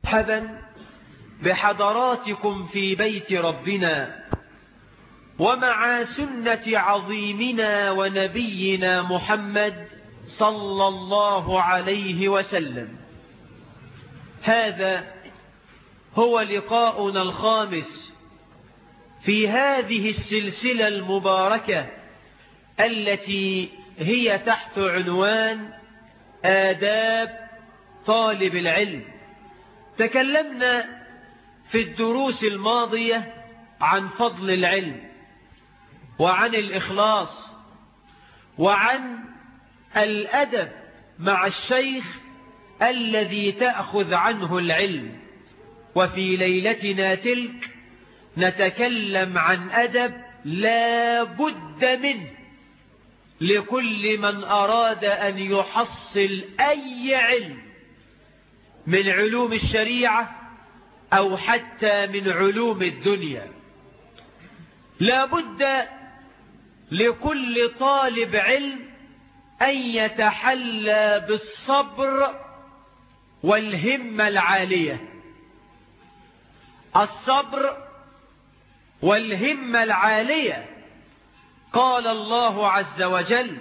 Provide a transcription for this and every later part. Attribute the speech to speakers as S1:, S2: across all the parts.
S1: مرحبا بحضراتكم في بيت ربنا ومع سنة عظيمنا ونبينا محمد صلى الله عليه وسلم هذا هو لقاؤنا الخامس في هذه السلسلة المباركة التي هي تحت عنوان آداب طالب العلم تكلمنا في الدروس الماضية عن فضل العلم وعن الإخلاص وعن الأدب مع الشيخ الذي تأخذ عنه العلم وفي ليلتنا تلك نتكلم عن أدب لا بد منه لكل من أراد أن يحصل أي علم من علوم الشريعة أو حتى من علوم الدنيا لا بد لكل طالب علم أن يتحلى بالصبر والهمة العالية الصبر والهمة العالية قال الله عز وجل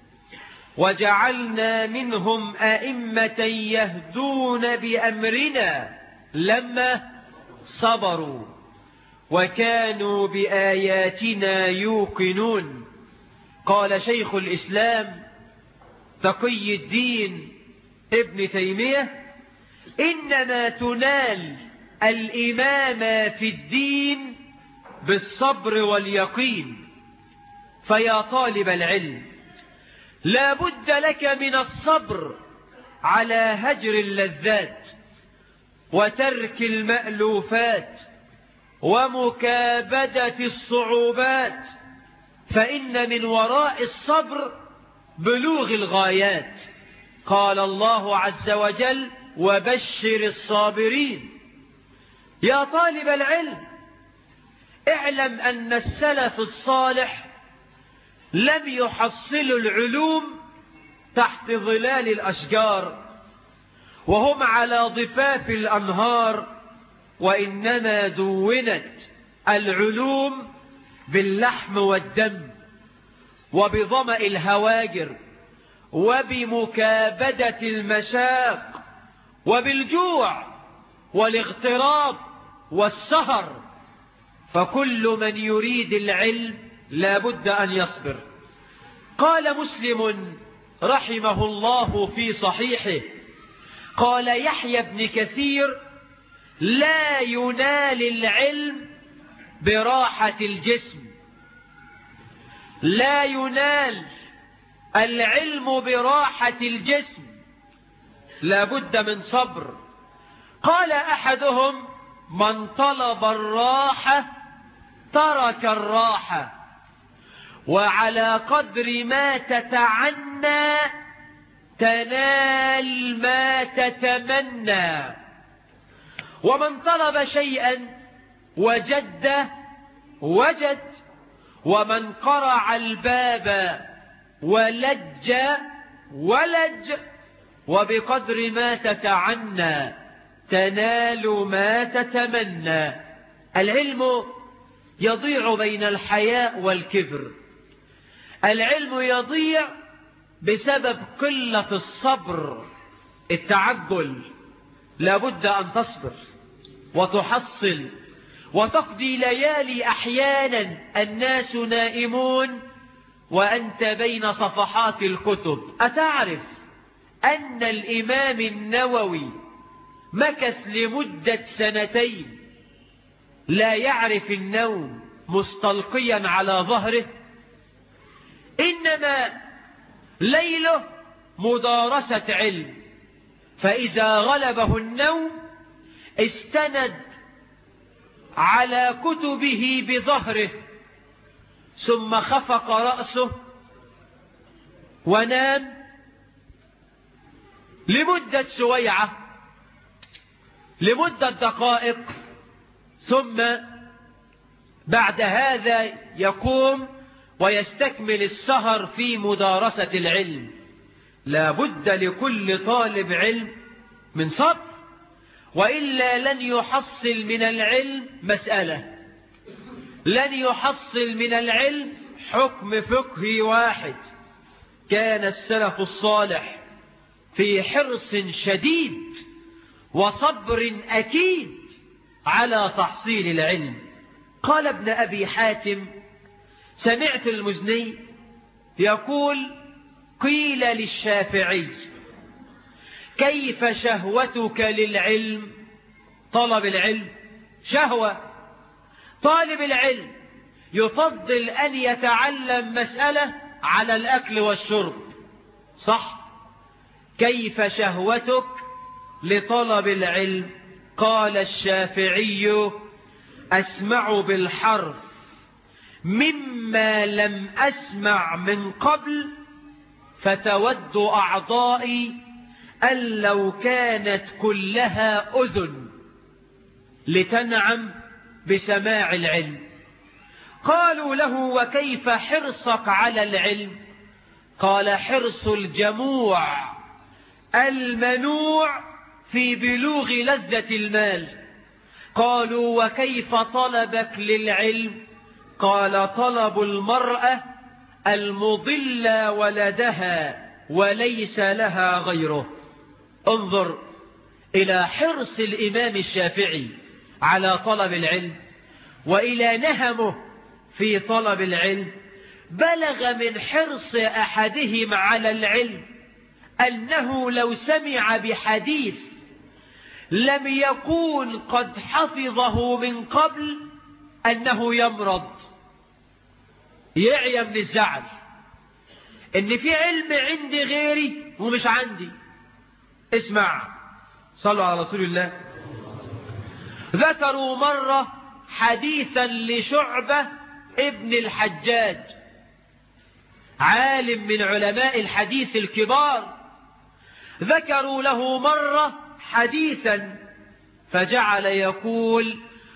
S1: وجعلنا منهم أئمة يهدون بأمرنا لما صبروا وكانوا بآياتنا يوقنون قال شيخ الإسلام تقي الدين ابن تيمية إنما تنال الإمامة في الدين بالصبر واليقين فيا طالب العلم لا بد لك من الصبر على هجر اللذات وترك المألوفات ومكابدة الصعوبات فإن من وراء الصبر بلوغ الغايات قال الله عز وجل وبشر الصابرين يا طالب العلم اعلم أن السلف الصالح لم يحصلوا العلوم تحت ظلال الأشجار وهم على ضفاف الأنهار وإنما دونت العلوم باللحم والدم وبظمأ الهواجر وبمكابدة المشاق وبالجوع والاغتراب والسهر فكل من يريد العلم لا بد أن يصبر قال مسلم رحمه الله في صحيحه قال يحيى بن كثير لا ينال العلم براحة الجسم لا ينال العلم براحة الجسم لا بد من صبر قال أحدهم من طلب الراحة ترك الراحة وعلى قدر ما تتعنى تنال ما تتمنى ومن طلب شيئا وجد وجد ومن قرع الباب ولج ولج وبقدر ما تتعنى تنال ما تتمنى العلم يضيع بين الحياء والكبر العلم يضيع بسبب قلة الصبر التعجل لابد أن تصبر وتحصل وتقضي ليالي أحيانا الناس نائمون وأنت بين صفحات الكتب أتعرف أن الإمام النووي مكث لمدة سنتين لا يعرف النوم مستلقيا على ظهره إنما ليله مدارسة علم فإذا غلبه النوم استند على كتبه بظهره ثم خفق رأسه ونام لمدة سويعة لمدة دقائق ثم بعد هذا يقوم ويستكمل السهر في مدارسة العلم لا بد لكل طالب علم من صبر وإلا لن يحصل من العلم مسألة لن يحصل من العلم حكم فقهي واحد كان السلف الصالح في حرص شديد وصبر أكيد على تحصيل العلم قال ابن أبي حاتم سمعت المزني يقول قيل للشافعي كيف شهوتك للعلم طلب العلم شهوة طالب العلم يفضل أن يتعلم مسألة على الأكل والشرب صح كيف شهوتك لطلب العلم قال الشافعي أسمع بالحرف مما لم أسمع من قبل فتود أعضائي أن لو كانت كلها أذن لتنعم بسماع العلم قالوا له وكيف حرصك على العلم قال حرص الجموع المنوع في بلوغ لذة المال قالوا وكيف طلبك للعلم قال طلب المرأة المضل ولدها وليس لها غيره انظر إلى حرص الإمام الشافعي على طلب العلم وإلى نهمه في طلب العلم بلغ من حرص أحدهم على العلم أنه لو سمع بحديث لم يكون قد حفظه من قبل أنه يمرض يعيا من الزعل إن في علم عندي غيري ومش عندي اسمع صلوا على رسول الله ذكروا مرة حديثا لشعبة ابن الحجاج عالم من علماء الحديث الكبار ذكروا له مرة حديثا فجعل يقول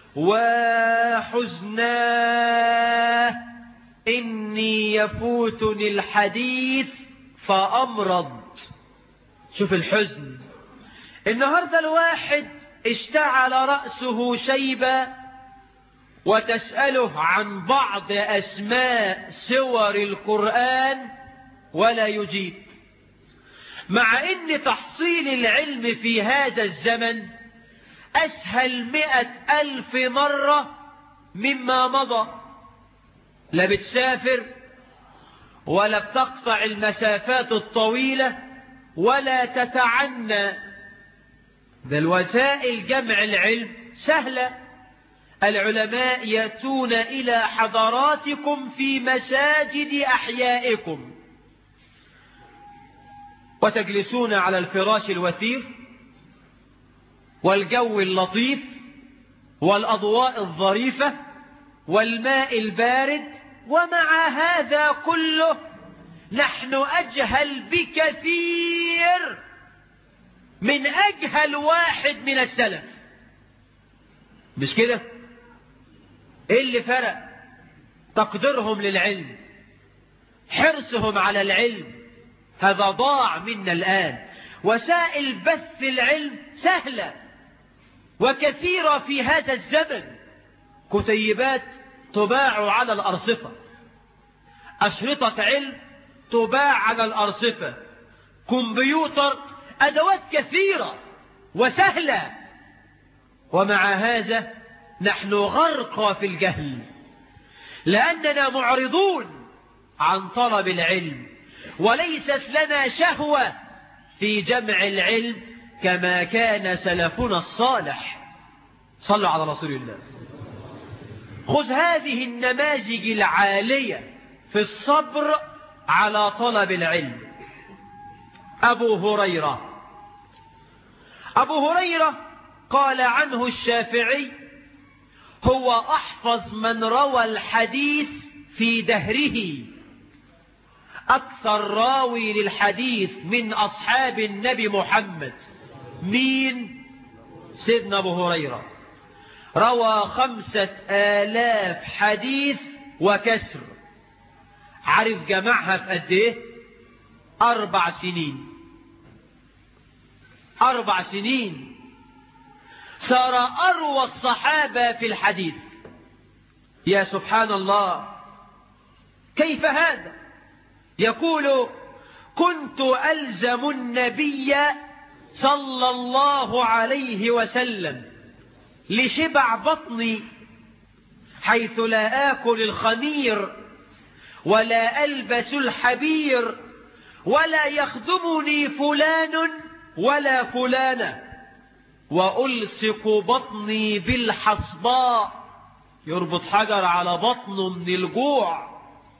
S1: وحزناه إني يفوتني الحديث فأمرض شوف الحزن النهاردة الواحد اشتعل رأسه شيبا وتسأله عن بعض أسماء سور القرآن ولا يجيب مع ان تحصيل العلم في هذا الزمن اسهل مئة الف مرة مما مضى لا بتسافر ولا بتقطع المسافات الطويلة ولا تتعنى ده الوسائل جمع العلم سهلة العلماء يأتون إلى حضراتكم في مساجد أحيائكم وتجلسون على الفراش الوثير والجو اللطيف والأضواء الظريفة والماء البارد ومع هذا كله نحن أجهل بكثير من أجهل واحد من السلف مش كده ايه اللي فرق تقديرهم للعلم حرصهم على العلم هذا ضاع منا الآن وسائل بث العلم سهلة وكثيرة في هذا الزمن كتيبات تباع على الأرصفة أشرطة علم تباع على الأرصفة كمبيوتر أدوات كثيرة وسهلة ومع هذا نحن غرقى في الجهل لأننا معرضون عن طلب العلم وليست لنا شهوة في جمع العلم كما كان سلفنا الصالح صلوا على رسول الله خذ هذه النماذج العالية في الصبر على طلب العلم أبو هريرة أبو هريرة قال عنه الشافعي هو أحفظ من روى الحديث في دهره أكثر راوي للحديث من أصحاب النبي محمد مين سيدنا أبو هريرة روى خمسة آلاف حديث وكسر عارف جمعها في قد ايه أربع سنين أربع سنين صار أروى الصحابة في الحديث يا سبحان الله كيف هذا يقول كنت ألزم النبي صلى الله عليه وسلم لشبع بطني حيث لا آكل الخمير ولا ألبس الحبير ولا يخدمني فلان ولا فلانة وألصق بطني بالحصباء يربط حجر على بطنه من الجوع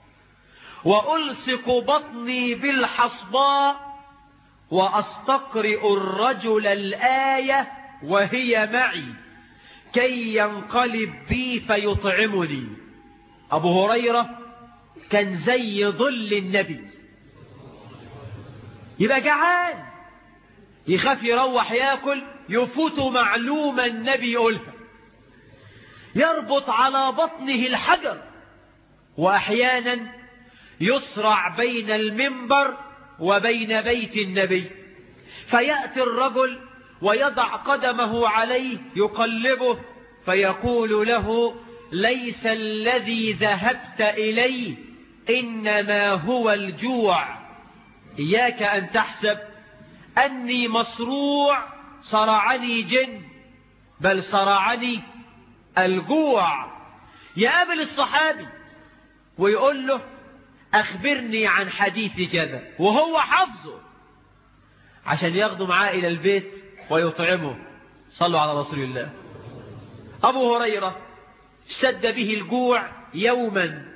S1: وألصق بطني بالحصباء وأستقرئ الرجل الآية وهي معي كي ينقلب بي فيطعمني أبو هريرة كان زي ظل النبي يبقى جعان يخاف يروح ياكل يفوت معلومة النبي يقولها يربط على بطنه الحجر وأحيانا يسرع بين المنبر وبين بيت النبي فيأتي الرجل ويضع قدمه عليه يقلبه فيقول له ليس الذي ذهبت إليه إنما هو الجوع إياك أن تحسب أني مصروع صرعني جن بل صرعني الجوع يقابل الصحابي ويقول له أخبرني عن حديث كذا وهو حفظه عشان ياخده معاه إلى البيت ويطعمه صلوا على رسول الله أبو هريرة اشتد به الجوع يوما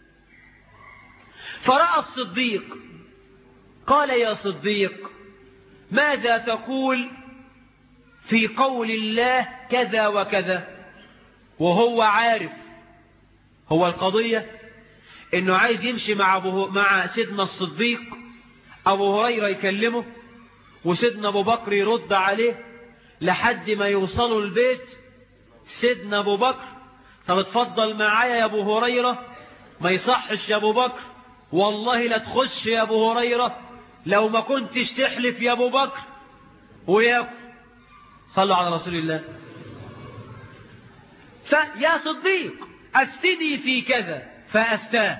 S1: فرأى الصديق قال يا صديق ماذا تقول في قول الله كذا وكذا وهو عارف هو القضية انه عايز يمشي مع, أبو مع سيدنا الصديق ابو هريرة يكلمه وسيدنا ابو بكر يرد عليه لحد ما يوصلوا البيت سيدنا ابو بكر طب اتفضل معايا يا ابو هريرة ما يصحش يا ابو بكر والله لا تخش يا ابو هريرة لو ما كنتش تحلف يا ابو بكر وياكل صلوا على رسول الله فيا صديق افتني في كذا فافتاه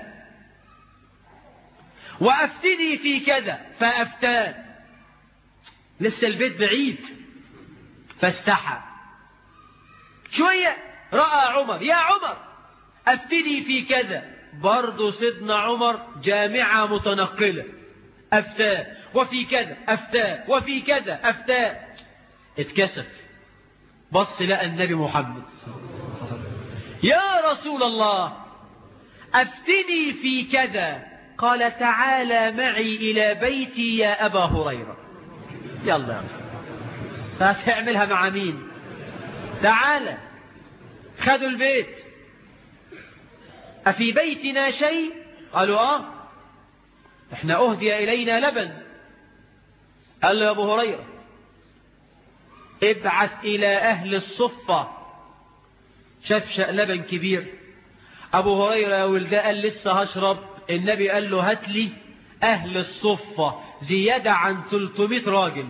S1: وافتني في كذا فافتاه لسه البيت بعيد فاستحى شوية رأى عمر يا عمر افتني في كذا برضه سيدنا عمر جامعة متنقلة أفتاه وفي كذا أفتاه وفي كذا أفتاه اتكسف بص لقى النبي محمد يا رسول الله أفتني في كذا قال تعالى معي إلى بيتي يا أبا هريرة يلا هتعملها مع مين تعالى خدوا البيت أفي بيتنا شيء قالوا آه احنا أهدي إلينا لبن قال له يا أبو هريرة ابعث إلى أهل الصفة شفشق لبن كبير أبو هريرة يا ولد قال لسه هشرب النبي قال له هات لي أهل الصفة زيادة عن 300 راجل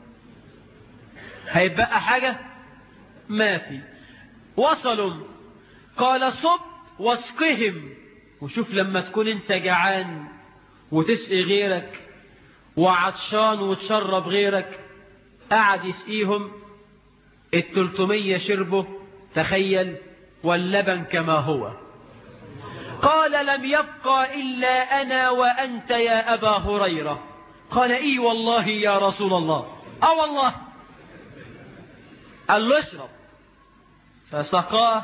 S1: هيبقى حاجة ما في وصلوا قال صب واسقهم وشوف لما تكون انت جعان وتسقي غيرك وعطشان وتشرب غيرك قعد يسقيهم التلتمية شربه تخيل واللبن كما هو قال لم يبقى إلا أنا وأنت يا أبا هريرة قال إي والله يا رسول الله أه والله قال له اشرب فسقاه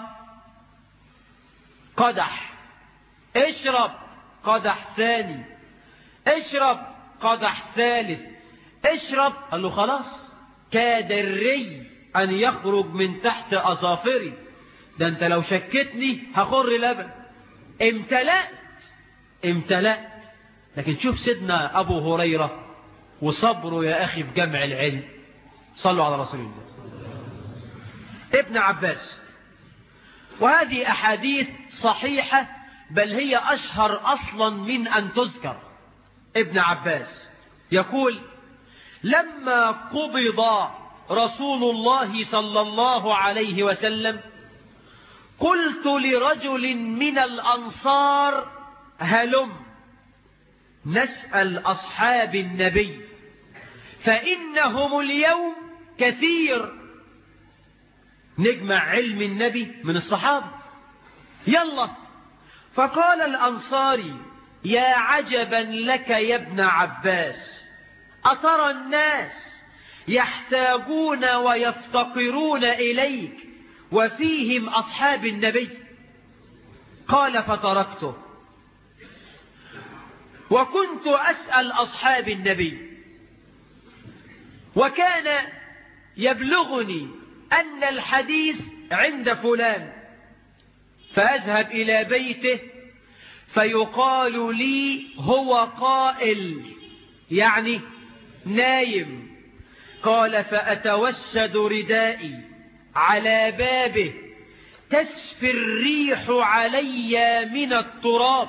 S1: قدح اشرب قدح ثاني اشرب قدح ثالث اشرب قال له خلاص كاد الري أن يخرج من تحت أظافري ده أنت لو شكتني هخر لبن امتلأت امتلأت لكن شوف سيدنا أبو هريرة وصبره يا أخي في جمع العلم صلوا على رسول الله ابن عباس وهذه أحاديث صحيحة بل هي أشهر أصلا من أن تذكر ابن عباس يقول لما قبض رسول الله صلى الله عليه وسلم قلت لرجل من الأنصار هلم نسأل أصحاب النبي فإنهم اليوم كثير نجمع علم النبي من الصحابة يلا فقال الأنصاري يا عجبا لك يا ابن عباس أترى الناس يحتاجون ويفتقرون إليك وفيهم أصحاب النبي قال فتركته وكنت أسأل أصحاب النبي وكان يبلغني أن الحديث عند فلان فأذهب إلى بيته فيقال لي هو قائل يعني نايم قال فأتوسد ردائي على بابه تسفي الريح علي من التراب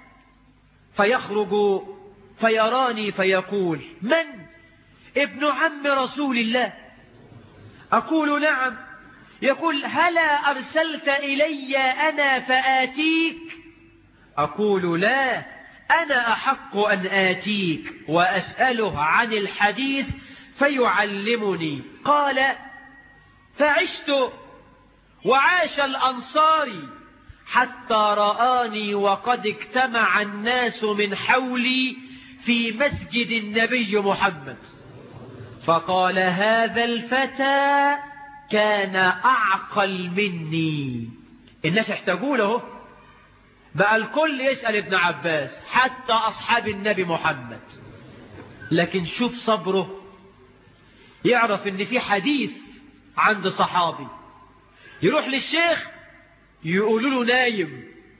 S1: فيخرج فيراني فيقول من ابن عم رسول الله أقول نعم يقول هلا أرسلت إلي أنا فآتيك أقول لا أنا أحق أن آتيك وأسأله عن الحديث فيعلمني قال فعشت وعاش الأنصاري حتى رآني وقد اجتمع الناس من حولي في مسجد النبي محمد فقال هذا الفتى كان أعقل مني الناس يحتاجوا له بقى الكل يسأل ابن عباس حتى أصحاب النبي محمد لكن شوف صبره يعرف ان في حديث عند صحابي يروح للشيخ يقولوا له نايم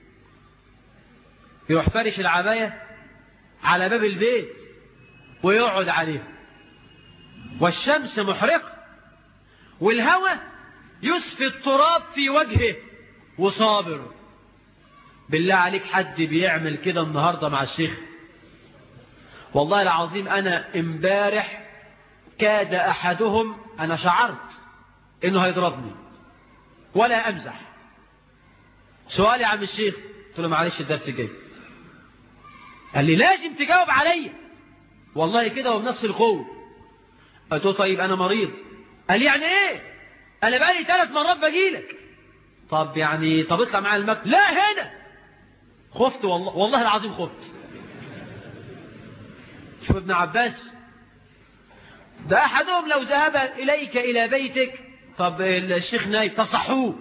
S1: يروح فارش العباية على باب البيت ويقعد عليه والشمس محرقة والهوى يسفي التراب في وجهه وصابر بالله عليك حد بيعمل كده النهاردة مع الشيخ والله العظيم أنا امبارح كاد أحدهم أنا شعرت إنه هيضربني ولا أمزح سؤالي يا عم الشيخ قلت له معلش الدرس جاي قال لي لازم تجاوب عليا والله كده وبنفس القوة قلت له طيب أنا مريض قال لي يعني إيه أنا بقالي ثلاث مرات بجيلك طب يعني طب اطلع معايا المكتب لا هنا خفت والله والله العظيم خفت شوف ابن عباس ده أحدهم لو ذهب إليك إلى بيتك طب الشيخ نايم تصحوه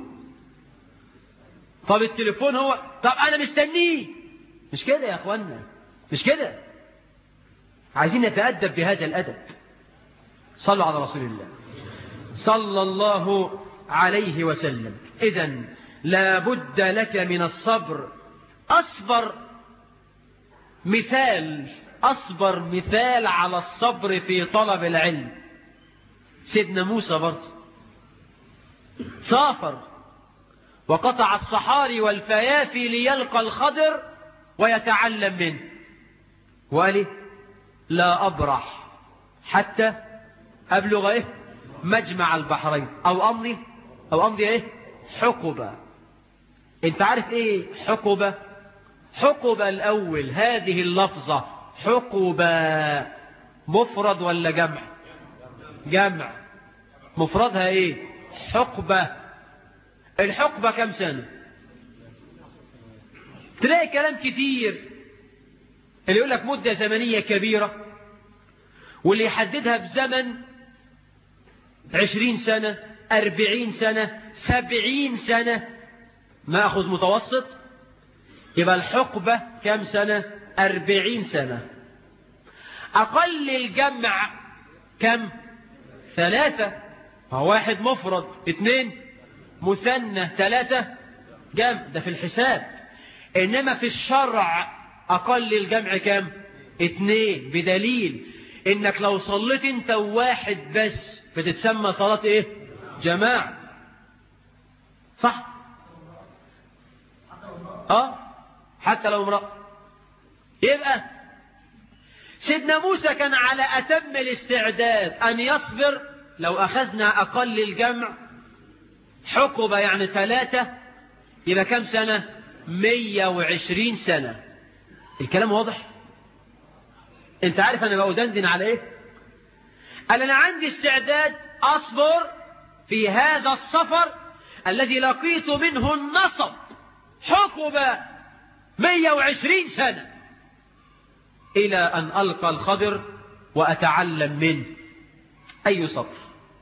S1: طب التليفون هو طب أنا مستنيه مش كده يا أخوانا مش كده عايزين نتأدب بهذا الأدب صلوا على رسول الله صلى الله عليه وسلم إذا لا بد لك من الصبر أصبر مثال أصبر مثال على الصبر في طلب العلم سيدنا موسى برضه سافر وقطع الصحاري والفيافي ليلقى الخضر ويتعلم منه وقال لا أبرح حتى أبلغ إيه مجمع البحرين أو أمضي أو أمضي إيه حقبة أنت عارف إيه حقبة حقبة الأول هذه اللفظة حقبة مفرد ولا جمع جمع مفردها إيه حقبة الحقبة كم سنة تلاقي كلام كتير اللي يقول لك مدة زمنية كبيرة واللي يحددها بزمن عشرين سنة أربعين سنة سبعين سنة ما أخذ متوسط يبقى الحقبة كم سنة أربعين سنة أقل الجمع كم ثلاثة واحد مفرد اثنين مثنى ثلاثة جمع ده في الحساب إنما في الشرع أقل الجمع كم اثنين بدليل إنك لو صليت انت واحد بس بتتسمى صلاة ايه جماعة صح اه حتى لو امرأة يبقى سيدنا موسى كان على أتم الاستعداد أن يصبر لو أخذنا أقل الجمع حقبة يعني ثلاثة يبقى كم سنة مية وعشرين سنة الكلام واضح انت عارف انا بأدندن على ايه قال انا عندي استعداد اصبر في هذا السفر الذي لقيت منه النصب حقبة مية وعشرين سنة إلى أن ألقى الخضر وأتعلم منه أي صبر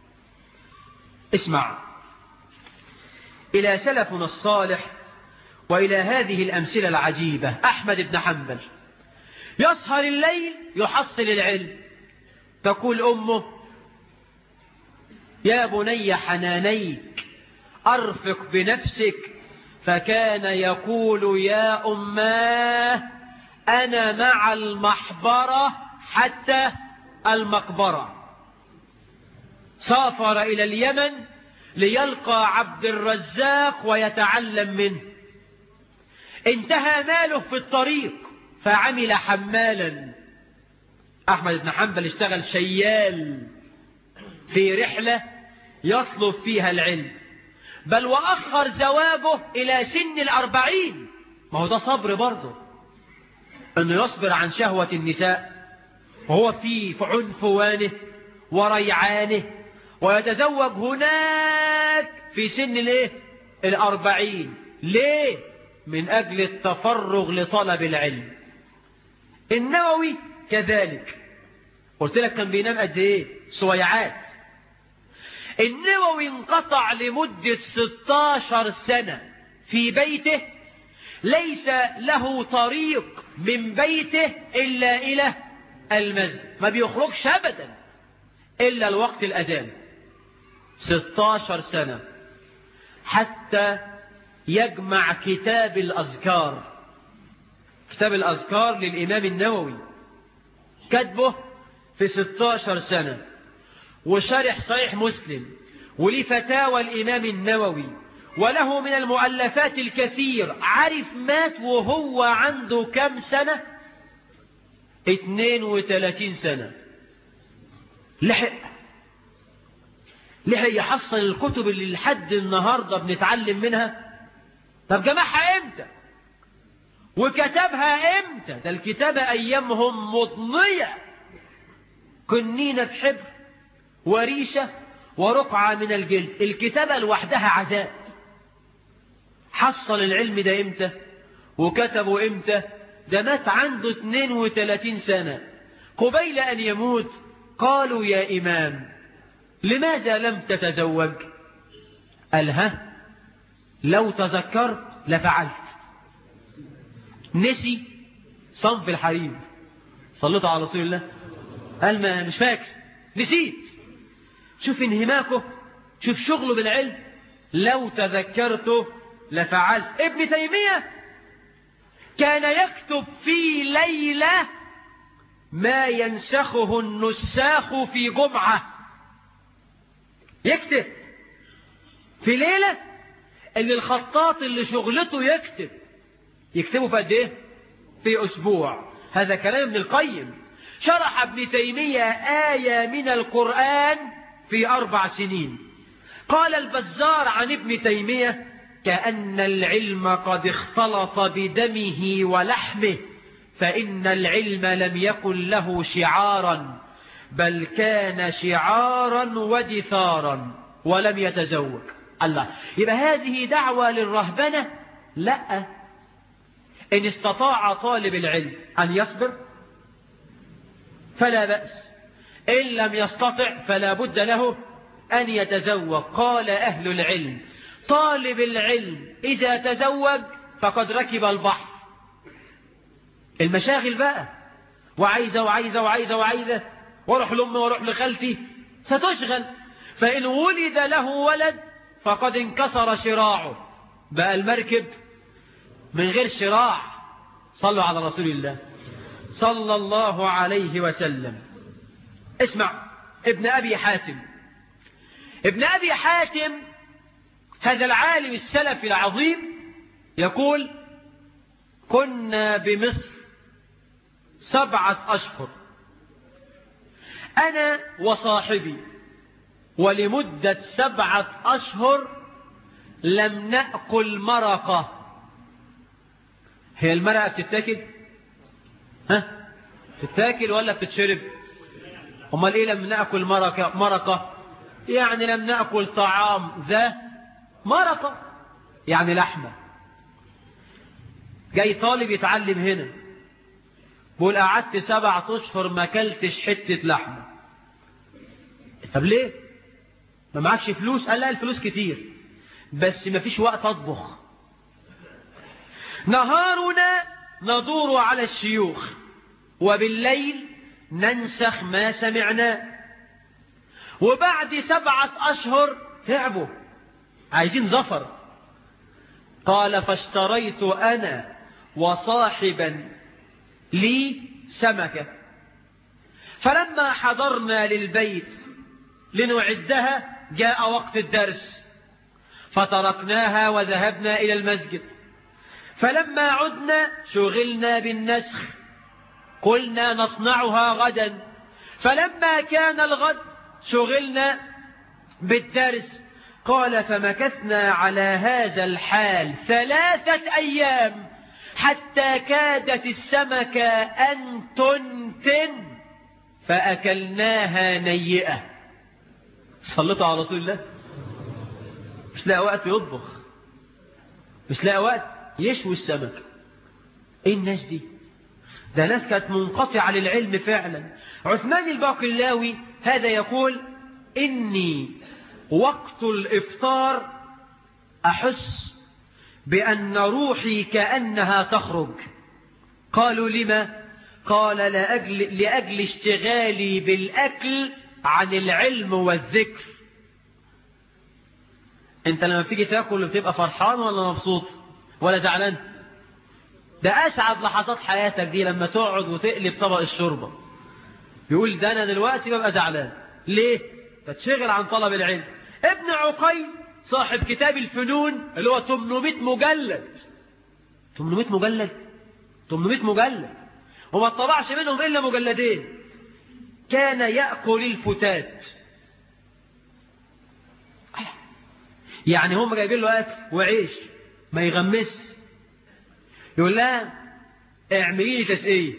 S1: اسمع إلى سلفنا الصالح وإلى هذه الأمثلة العجيبة أحمد بن حنبل يسهر الليل يحصل العلم تقول أمه يا بني حنانيك أرفق بنفسك فكان يقول يا أماه أنا مع المحبرة حتى المقبرة سافر إلى اليمن ليلقى عبد الرزاق ويتعلم منه انتهى ماله في الطريق فعمل حمالا أحمد بن حنبل اشتغل شيال في رحلة يطلب فيها العلم بل وأخر زواجه إلى سن الأربعين ما هو ده صبر برضه أنه يصبر عن شهوة النساء وهو في عنفوانه وريعانه ويتزوج هناك في سن الايه الأربعين ليه من أجل التفرغ لطلب العلم النووي كذلك قلت لك كان بينام قد ايه سويعات النووي انقطع لمدة 16 سنة في بيته ليس له طريق من بيته إلا إلى المسجد ما بيخرجش أبدا إلا الوقت الأذان 16 سنة حتى يجمع كتاب الأذكار كتاب الأذكار للإمام النووي كتبه في 16 سنة وشرح صحيح مسلم ولفتاوى فتاوى الإمام النووي وله من المؤلفات الكثير عارف مات وهو عنده كم سنة 32 سنة لحق لحق يحصل الكتب اللي لحد النهاردة بنتعلم منها طب جمعها امتى وكتبها امتى ده الكتابة ايامهم مضنية كنينة حبر وريشة ورقعة من الجلد الكتابة لوحدها عذاب حصل العلم ده امتى وكتبه امتى ده مات عنده 32 سنة قبيل أن يموت قالوا يا إمام لماذا لم تتزوج قال ها لو تذكرت لفعلت نسي صنف الحريم صليت على رسول الله قال ما مش فاكر نسيت شوف انهماكه شوف شغله بالعلم لو تذكرته لفعلت ابن تيمية كان يكتب في ليلة ما ينسخه النساخ في جمعة يكتب في ليلة اللي الخطاط اللي شغلته يكتب يكتبه في قد ايه في اسبوع هذا كلام ابن القيم شرح ابن تيمية آية من القرآن في أربع سنين قال البزار عن ابن تيمية كأن العلم قد اختلط بدمه ولحمه فإن العلم لم يكن له شعارا بل كان شعارا ودثارا ولم يتزوج الله يبقى هذه دعوة للرهبنة لا إن استطاع طالب العلم أن يصبر فلا بأس إن لم يستطع فلا بد له أن يتزوج قال أهل العلم طالب العلم إذا تزوج فقد ركب البحر المشاغل بقى وعايزة وعايزة وعايزة وعايزة واروح لأمي واروح لخالتي ستشغل فإن ولد له ولد فقد انكسر شراعه بقى المركب من غير شراع صلوا على رسول الله صلى الله عليه وسلم اسمع ابن أبي حاتم ابن أبي حاتم هذا العالم السلفي العظيم يقول كنا بمصر سبعة أشهر أنا وصاحبي ولمدة سبعة أشهر لم نأكل مرقة هي المرقة بتتاكل ها بتتاكل ولا بتتشرب امال ايه لم نأكل مرقة, مرقة يعني لم نأكل طعام ذا مرقة يعني لحمة جاي طالب يتعلم هنا بقول قعدت سبعة اشهر ما كلتش حتة لحمة طب ليه ما معكش فلوس قال لا الفلوس كتير بس ما فيش وقت اطبخ نهارنا ندور على الشيوخ وبالليل ننسخ ما سمعناه وبعد سبعة أشهر تعبوا عايزين زفر قال فاشتريت أنا وصاحبا لي سمكة فلما حضرنا للبيت لنعدها جاء وقت الدرس فتركناها وذهبنا إلى المسجد فلما عدنا شغلنا بالنسخ قلنا نصنعها غدا فلما كان الغد شغلنا بالدرس قال فمكثنا على هذا الحال ثلاثة أيام حتى كادت السمكة أن تنتن فأكلناها نيئة صلتوا على رسول الله مش لاقى وقت يطبخ مش لاقى وقت يشوي السمك ايه الناس دي ده ناس كانت منقطعة للعلم فعلا عثمان الباقلاوي هذا يقول إني وقت الإفطار أحس بأن روحي كأنها تخرج قالوا لما قال لأجل, لأجل اشتغالي بالأكل عن العلم والذكر انت لما تيجي تاكل بتبقى فرحان ولا مبسوط ولا زعلان ده أسعد لحظات حياتك دي لما تقعد وتقلب طبق الشوربة يقول ده أنا دلوقتي ببقى زعلان ليه؟ تتشغل عن طلب العلم ابن عقيل صاحب كتاب الفنون اللي هو 800 مجلد 800 مجلد 800 مجلد وما طبعش منهم إلا مجلدين كان يأكل الفتات يعني هم جايبين له أكل وعيش ما يغمس يقول لها اعملي لي تسقيه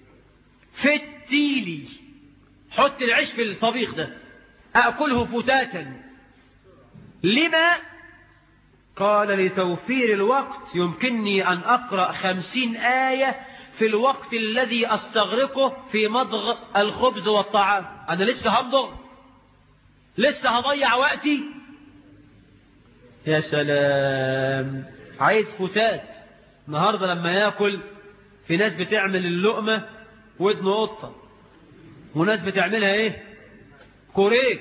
S1: فتيلي حط العيش في الطبيخ ده أأكله فتاتا لما قال لتوفير الوقت يمكنني أن أقرأ خمسين آية في الوقت الذي أستغرقه في مضغ الخبز والطعام أنا لسه همضغ لسه هضيع وقتي يا سلام عايز فتات النهاردة لما ياكل في ناس بتعمل اللقمة ودن قطة وناس بتعملها ايه كوريك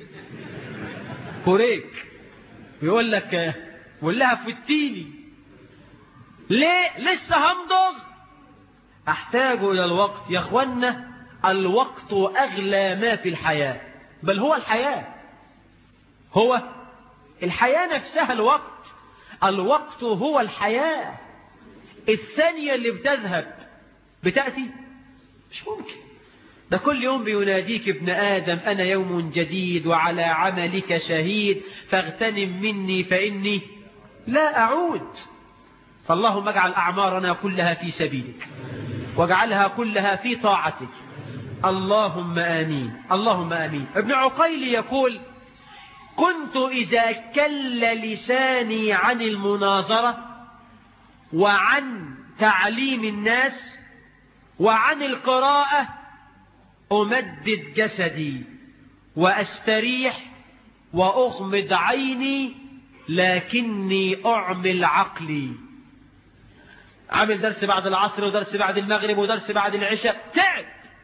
S1: كوريك بيقول لك بيقول لها فتيني ليه لسه همضغ احتاج الى الوقت يا اخوانا الوقت اغلى ما في الحياة بل هو الحياة هو الحياة نفسها الوقت الوقت هو الحياة الثانية اللي بتذهب بتأتي مش ممكن ده كل يوم بيناديك ابن آدم أنا يوم جديد وعلى عملك شهيد فاغتنم مني فإني لا أعود فاللهم اجعل أعمارنا كلها في سبيلك واجعلها كلها في طاعتك اللهم آمين اللهم آمين ابن عقيل يقول كنت إذا كل لساني عن المناظرة وعن تعليم الناس وعن القراءة أمدد جسدي وأستريح وأغمض عيني لكني أعمل عقلي عامل درس بعد العصر ودرس بعد المغرب ودرس بعد العشاء تعب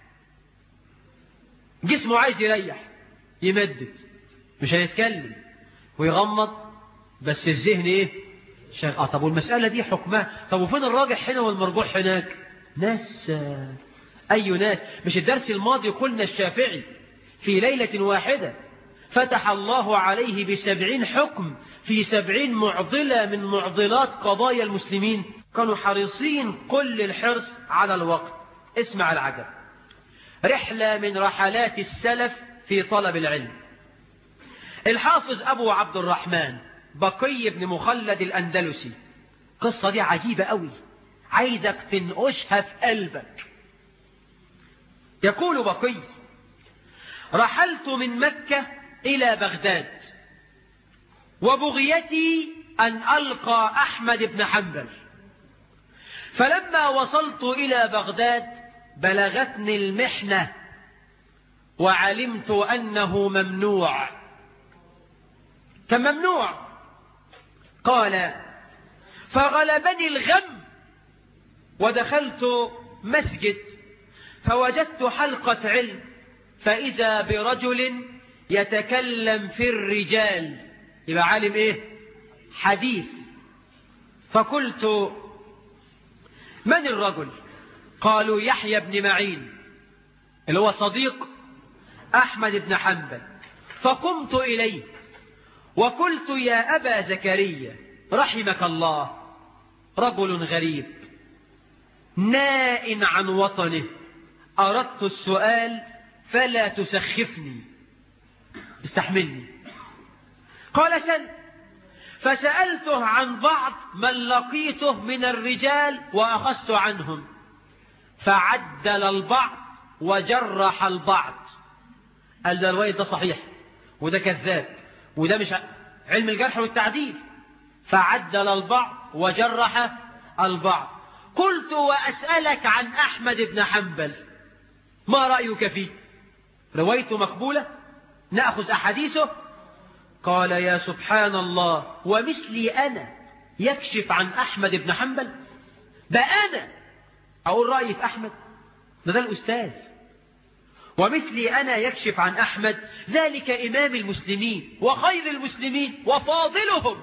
S1: جسمه عايز يريح يمدد مش هيتكلم ويغمض بس الذهن ايه شغ... اه طب والمسألة دي حكمها طب وفين الراجح هنا والمرجوح هناك ناس أي ناس مش الدرس الماضي قلنا الشافعي في ليلة واحدة فتح الله عليه بسبعين حكم في سبعين معضلة من معضلات قضايا المسلمين كانوا حريصين كل الحرص على الوقت اسمع العجب رحلة من رحلات السلف في طلب العلم الحافظ أبو عبد الرحمن بقي بن مخلد الأندلسي قصة دي عجيبة قوي عايزك تنقشها في قلبك يقول بقي رحلت من مكة إلى بغداد وبغيتي أن ألقى أحمد بن حنبل فلما وصلت إلى بغداد بلغتني المحنة وعلمت أنه ممنوع كان ممنوع قال فغلبني الغم ودخلت مسجد فوجدت حلقة علم فإذا برجل يتكلم في الرجال يبقى عالم ايه حديث فقلت من الرجل قالوا يحيى بن معين اللي هو صديق أحمد بن حنبل فقمت إليه وقلت يا أبا زكريا رحمك الله رجل غريب ناء عن وطنه أردت السؤال فلا تسخفني استحملني قال سل فسألته عن بعض من لقيته من الرجال وأخذت عنهم فعدل البعض وجرح البعض قال ده الرواية ده صحيح وده كذاب وده مش علم الجرح والتعديل فعدل البعض وجرح البعض قلت وأسألك عن أحمد بن حنبل ما رأيك فيه روايته مقبولة نأخذ أحاديثه قال يا سبحان الله ومثلي أنا يكشف عن أحمد بن حنبل ده أنا أقول رأيي في أحمد ده ده الأستاذ ومثلي أنا يكشف عن أحمد ذلك إمام المسلمين وخير المسلمين وفاضلهم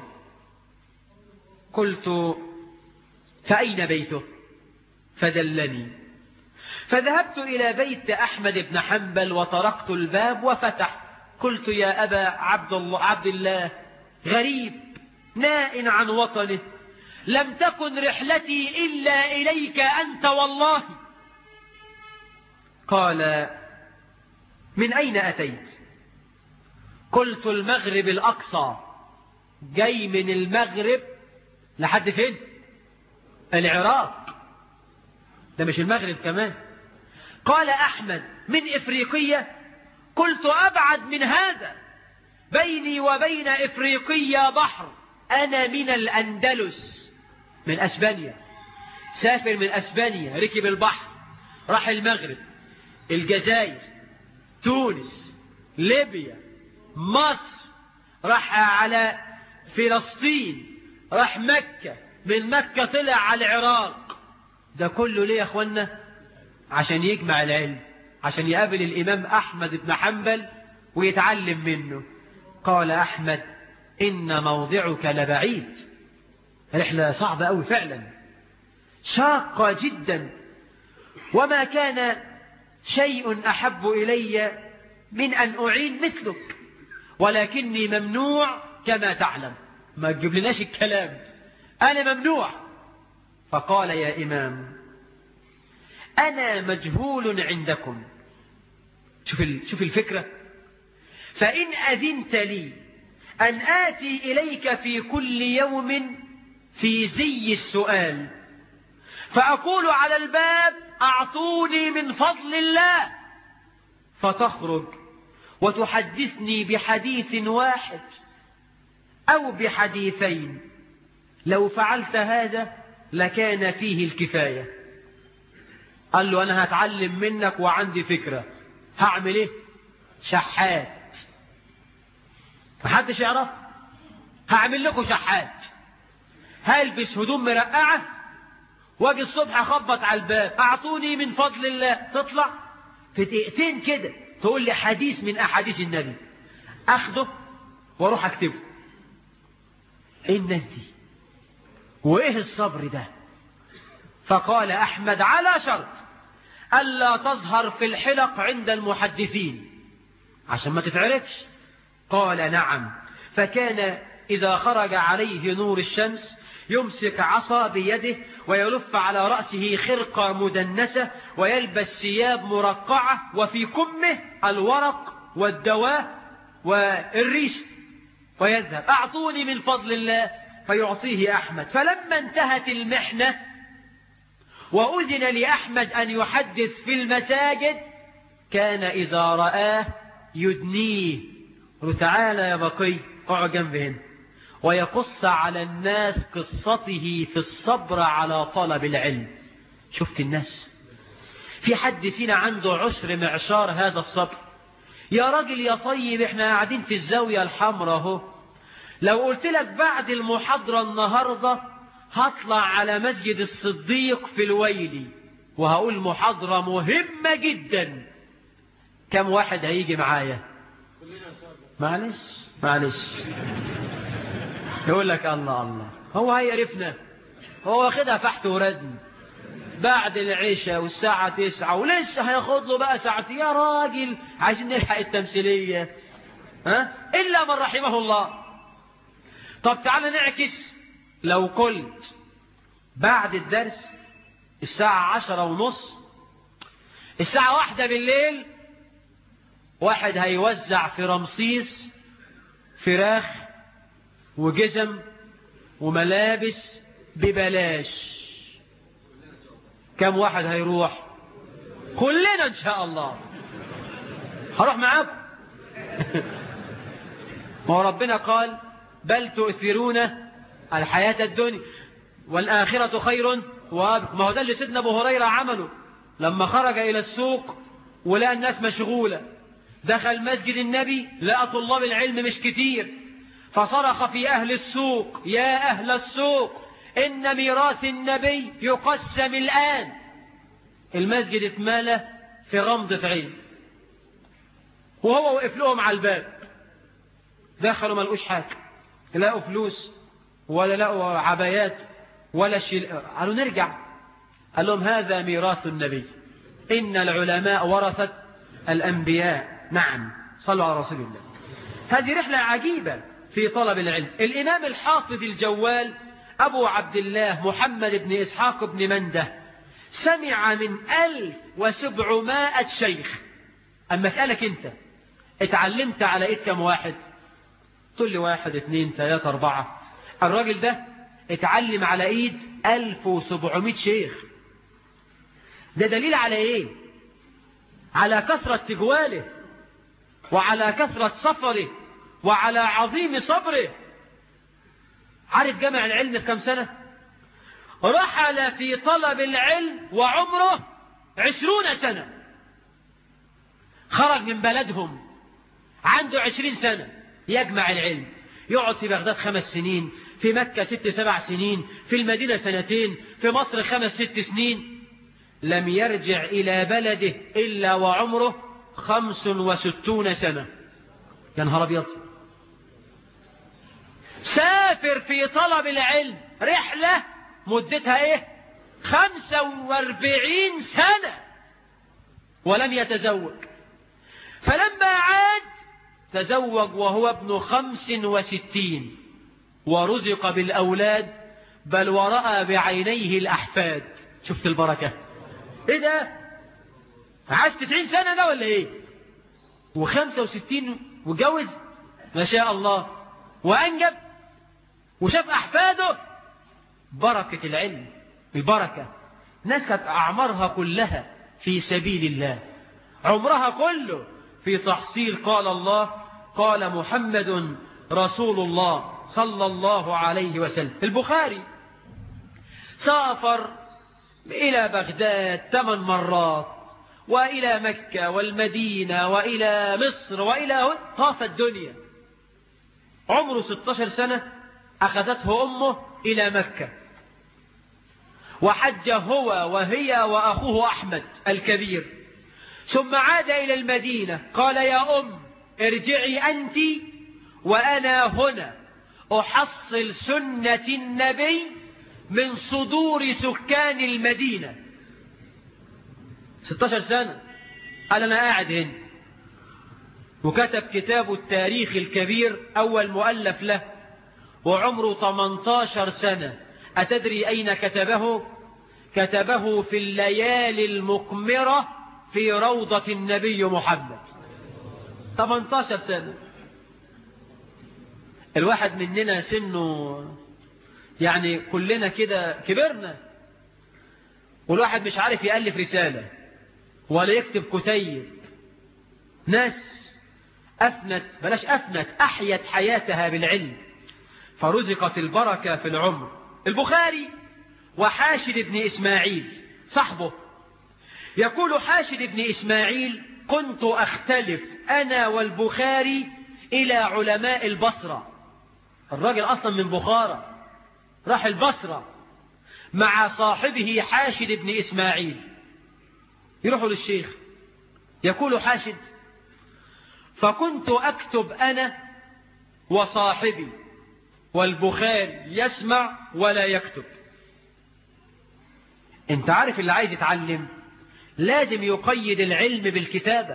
S1: قلت فأين بيته فدلني فذهبت إلى بيت أحمد بن حنبل وطرقت الباب وفتح قلت يا أبا عبد الله, عبد الله غريب ناء عن وطنه لم تكن رحلتي إلا إليك أنت والله قال من أين أتيت قلت المغرب الأقصى جاي من المغرب لحد فين العراق ده مش المغرب كمان قال أحمد من إفريقية قلت أبعد من هذا بيني وبين إفريقيا بحر أنا من الأندلس من أسبانيا سافر من أسبانيا ركب البحر راح المغرب الجزائر تونس ليبيا مصر راح على فلسطين راح مكة من مكة طلع على العراق ده كله ليه يا اخوانا عشان يجمع العلم عشان يقابل الإمام أحمد بن حنبل ويتعلم منه قال أحمد إن موضعك لبعيد رحلة صعبة أوي فعلا شاقة جدا وما كان شيء أحب إلي من أن أعين مثلك ولكني ممنوع كما تعلم ما تجيب لناش الكلام أنا ممنوع فقال يا إمام أنا مجهول عندكم شوف شوف الفكرة فإن أذنت لي أن آتي إليك في كل يوم في زي السؤال فأقول على الباب أعطوني من فضل الله فتخرج وتحدثني بحديث واحد أو بحديثين لو فعلت هذا لكان فيه الكفاية قال له أنا هتعلم منك وعندي فكرة هعمل إيه شحات محدش يعرف هعمل لكم شحات هلبس هدوم مرقعة واجي الصبح اخبط على الباب اعطوني من فضل الله تطلع في دقيقتين كده تقول لي حديث من احاديث النبي اخده واروح اكتبه ايه الناس دي وايه الصبر ده فقال احمد على شرط الا تظهر في الحلق عند المحدثين عشان ما تتعرفش قال نعم فكان اذا خرج عليه نور الشمس يمسك عصا بيده ويلف على رأسه خرقة مدنسة ويلبس ثياب مرقعة وفي كمه الورق والدواء والريش ويذهب أعطوني من فضل الله فيعطيه أحمد فلما انتهت المحنة وأذن لأحمد أن يحدث في المساجد كان إذا رآه يدنيه قل تعالى يا بقي اقعد جنب هنا ويقص على الناس قصته في الصبر على طلب العلم شفت الناس في حد فينا عنده عشر معشار هذا الصبر يا راجل يا طيب احنا قاعدين في الزاوية الحمراء اهو لو قلت لك بعد المحاضرة النهاردة هطلع على مسجد الصديق في الويلي وهقول محاضرة مهمة جدا كم واحد هيجي معايا معلش معلش يقول لك الله الله هو هيعرفنا هو واخدها فحت وردن بعد العشاء والساعة تسعة ولسه هياخد له بقى ساعتين يا راجل عايزين نلحق التمثيلية ها إلا من رحمه الله طب تعالى نعكس لو قلت بعد الدرس الساعة عشرة ونص الساعة واحدة بالليل واحد هيوزع في رمسيس فراخ وجزم وملابس ببلاش كم واحد هيروح كلنا ان شاء الله هروح معاكم ما هو ربنا قال بل تؤثرون الحياة الدنيا والآخرة خير وابق ما هو ده اللي سيدنا ابو هريرة عمله لما خرج إلى السوق ولقى الناس مشغولة دخل مسجد النبي لقى طلاب العلم مش كتير فصرخ في أهل السوق يا أهل السوق إن ميراث النبي يقسم الآن المسجد اتمالى في غمضة عين وهو وقف لهم على الباب دخلوا ما لقوش حاجة لقوا فلوس ولا لقوا عبايات ولا شيء قالوا نرجع قال لهم هذا ميراث النبي إن العلماء ورثت الأنبياء نعم صلوا على رسول الله هذه رحلة عجيبة في طلب العلم الإمام الحافظ الجوال أبو عبد الله محمد بن إسحاق بن منده سمع من ألف وسبعمائة شيخ أما أسألك أنت اتعلمت على إيد كم واحد تقول لي واحد اثنين ثلاثة أربعة الراجل ده اتعلم على إيد ألف وسبعمائة شيخ ده دليل على إيه على كثرة تجواله وعلى كثرة سفره وعلى عظيم صبره عارف جمع العلم في كم سنة رحل في طلب العلم وعمره عشرون سنة خرج من بلدهم عنده عشرين سنة يجمع العلم يقعد في بغداد خمس سنين في مكة ست سبع سنين في المدينة سنتين في مصر خمس ست سنين لم يرجع إلى بلده إلا وعمره خمس وستون سنة يا نهار أبيض سافر في طلب العلم رحلة مدتها ايه خمسة واربعين سنة ولم يتزوج فلما عاد تزوج وهو ابن خمس وستين ورزق بالأولاد بل ورأى بعينيه الأحفاد شفت البركة ايه ده عاش تسعين سنة ده ولا ايه وخمسة وستين وجوز ما شاء الله وأنجب وشاف أحفاده بركة العلم البركة ناس كانت أعمارها كلها في سبيل الله عمرها كله في تحصيل قال الله قال محمد رسول الله صلى الله عليه وسلم البخاري سافر إلى بغداد ثمان مرات وإلى مكة والمدينة وإلى مصر وإلى طاف الدنيا عمره 16 سنة أخذته أمه إلى مكة وحج هو وهي وأخوه أحمد الكبير ثم عاد إلى المدينة قال يا أم ارجعي أنت وأنا هنا أحصل سنة النبي من صدور سكان المدينة 16 سنة قال أنا قاعد هنا وكتب كتاب التاريخ الكبير أول مؤلف له وعمره 18 سنة أتدري أين كتبه كتبه في الليالي المقمرة في روضة النبي محمد 18 سنة الواحد مننا سنه يعني كلنا كده كبرنا والواحد مش عارف يألف رسالة ولا يكتب كتيب ناس أفنت بلاش أفنت أحيت حياتها بالعلم فرزقت البركة في العمر البخاري وحاشد بن إسماعيل صحبه يقول حاشد بن إسماعيل كنت أختلف أنا والبخاري إلى علماء البصرة الراجل أصلا من بخارى راح البصرة مع صاحبه حاشد بن إسماعيل يروحوا للشيخ يقول حاشد فكنت أكتب أنا وصاحبي والبخاري يسمع ولا يكتب انت عارف اللي عايز يتعلم لازم يقيد العلم بالكتابة